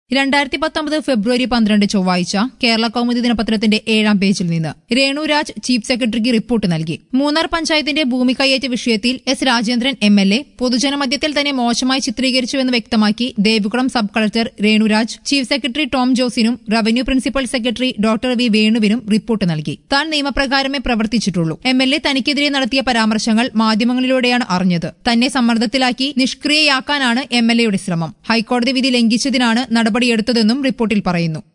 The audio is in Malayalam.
രണ്ടായിരത്തി പത്തൊമ്പത് ഫെബ്രുവരി പന്ത്രണ്ട് ചൊവ്വാഴ്ച കേരള കൗമുദി ദിനപത്രത്തിന്റെ ഏഴാം പേജിൽ നിന്ന് രേണുരാജ് ചീഫ് സെക്രട്ടറിക്ക് റിപ്പോർട്ട് നൽകി മൂന്നാർ പഞ്ചായത്തിന്റെ ഭൂമി കയ്യേറ്റ വിഷയത്തിൽ S Rajendran M L A പൊതുജനമധ്യത്തിൽ തന്നെ മോശമായി ചിത്രീകരിച്ചുവെന്ന് വ്യക്തമാക്കി Devikulam sub collector Renuraj chief secretary Tom ജോസിനും revenue principal secretary doctor V വേണുവിനും റിപ്പോർട്ട് നൽകി താൻ നിയമപ്രകാരമേ പ്രവർത്തിച്ചിട്ടുള്ളൂ എം എൽ എ തനിക്കെതിരെ നടത്തിയ പരാമർശങ്ങൾ മാധ്യമങ്ങളിലൂടെയാണ് അറിഞ്ഞത് തന്നെ സമ്മർദ്ദത്തിലാക്കി നിഷ്ക്രിയയാക്കാനാണ് എം എൽ എയുടെ ശ്രമം ഹൈക്കോടതി വിധി ലംഘിച്ചതിനാണ് നടപടിയെടുത്തതെന്നും റിപ്പോർട്ടിൽ പറയുന്നു